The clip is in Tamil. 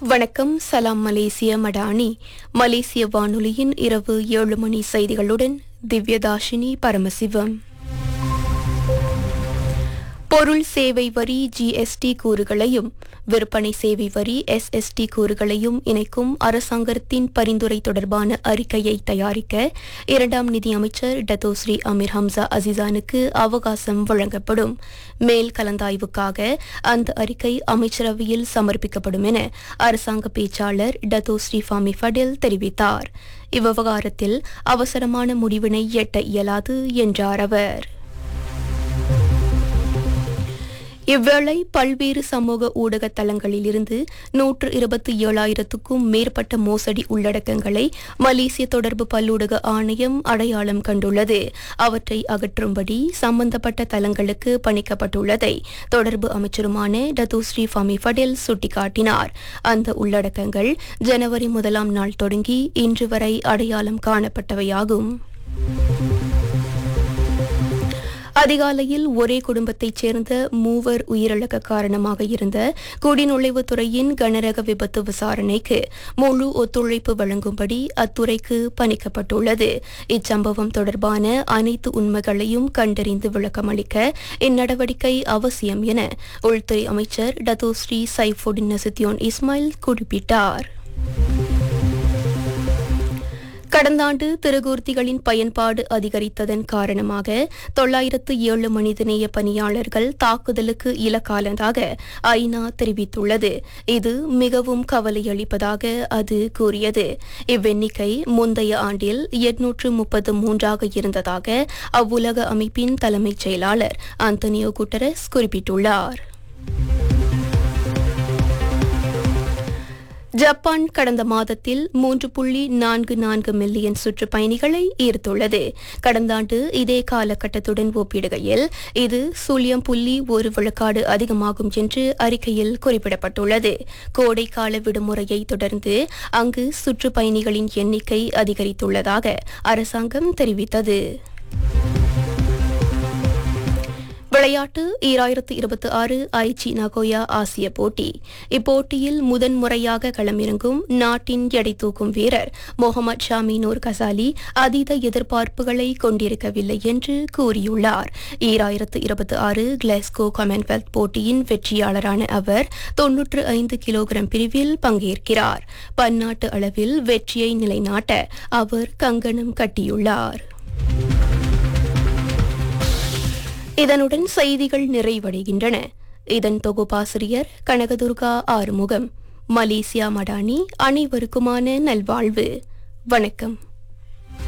வணக்கம் சலாம் மலேசிய மடானி மலேசிய வானொலியின் இரவு ஏழு மணி செய்திகளுடன் திவ்யதாஷினி பரமசிவம் பொருள் சேவை வரி ஜிஎஸ்டி கூறுகளையும் விற்பனை சேவை வரி எஸ்எஸ்டி கூறுகளையும் இணைக்கும் அரசாங்கத்தின் பரிந்துரை தொடர்பான அறிக்கையை தயாரிக்க இரண்டாம் நிதியமைச்சர் டத்தோஸ்ரீ அமீர் ஹம்சா அசிசானுக்கு அவகாசம் வழங்கப்படும் மேல் கலந்தாய்வுக்காக அந்த அறிக்கை அமைச்சரவையில் சமர்ப்பிக்கப்படும் என அரசாங்க பேச்சாளர் டத்தோஸ்ரீ ஃபாமி ஃபடேல் தெரிவித்தார் இவ்விவகாரத்தில் அவசரமான முடிவினை எட்ட இயலாது என்றார் அவர் இவ்வேளை பல்வேறு சமூக ஊடக தளங்களிலிருந்து நூற்று இருபத்தி ஏழாயிரத்துக்கும் மேற்பட்ட மோசடி உள்ளடக்கங்களை மலேசிய தொடர்பு பல்லூடக ஆணையம் அடையாளம் கண்டுள்ளது அவற்றை அகற்றும்படி சம்பந்தப்பட்ட தளங்களுக்கு பணிக்கப்பட்டுள்ளதை தொடர்பு அமைச்சருமான டத்துஸ்ரீ ஃபமி ஃபடேல் சுட்டிக்காட்டினார் அந்த உள்ளடக்கங்கள் ஜனவரி முதலாம் நாள் தொடங்கி இன்று வரை அடையாளம் காணப்பட்டவையாகும் அதிகாலையில் ஒரே குடும்பத்தைச் சேர்ந்த மூவர் உயிரிழக்க காரணமாக இருந்த குடிநுழைவுத் துறையின் கனரக விபத்து விசாரணைக்கு முழு ஒத்துழைப்பு வழங்கும்படி அத்துறைக்கு பணிக்கப்பட்டுள்ளது இச்சம்பவம் தொடர்பான அனைத்து உண்மைகளையும் கண்டறிந்து விளக்கமளிக்க இந்நடவடிக்கை அவசியம் என உள்துறை அமைச்சர் டத்தோஸ்ரீ சைஃபுடின் நசித்யோன் இஸ்மாயில் குறிப்பிட்டார் கடந்த ஆண்டு திருகூர்த்திகளின் பயன்பாடு அதிகரித்ததன் காரணமாக தொள்ளாயிரத்து ஏழு மனிதநேய பணியாளர்கள் தாக்குதலுக்கு இலக்கானதாக ஐநா தெரிவித்துள்ளது இது மிகவும் கவலையளிப்பதாக அது கூறியது இவ்வெண்ணிக்கை முந்தைய ஆண்டில் எட்நூற்று முப்பத்து மூன்றாக இருந்ததாக அவ்வுலக அமைப்பின் தலைமைச் செயலாளர் ஆந்தனியோ குட்டரஸ் குறிப்பிட்டுள்ளார் ஜப்பான் கடந்த மாதத்தில் மூன்று புள்ளி நான்கு நான்கு மில்லியன் சுற்றுப்பயணிகளை ஈர்த்துள்ளது கடந்த ஆண்டு இதே காலகட்டத்துடன் ஒப்பிடுகையில் இது சூழியம் புள்ளி ஒரு விழுக்காடு அதிகமாகும் என்று அறிக்கையில் குறிப்பிடப்பட்டுள்ளது கோடைக்கால விடுமுறையை தொடர்ந்து அங்கு சுற்றுப்பயணிகளின் எண்ணிக்கை அதிகரித்துள்ளதாக அரசாங்கம் தெரிவித்தது விளையாட்டு ஈராயிரத்து இருபத்தி ஆறு ஐச்சி நகோயா ஆசிய போட்டி இப்போட்டியில் முதன்முறையாக களமிறங்கும் நாட்டின் எடை தூக்கும் வீரர் முகமது ஷாமி நூர் கசாலி அதீத எதிர்பார்ப்புகளை கொண்டிருக்கவில்லை என்று கூறியுள்ளார் ஈராயிரத்து இருபத்தி ஆறு கிளாஸ்கோ காமன்வெல்த் போட்டியின் வெற்றியாளரான அவர் தொன்னூற்று ஐந்து கிலோகிராம் பிரிவில் பங்கேற்கிறார் பன்னாட்டு அளவில் வெற்றியை நிலைநாட்ட அவர் கங்கணம் கட்டியுள்ளார் இதனுடன் செய்திகள் நிறைவடைகின்றன இதன் தொகுப்பாசிரியர் கனகதுர்கா ஆறுமுகம் மலேசியா மடானி அனைவருக்குமான நல்வாழ்வு வணக்கம்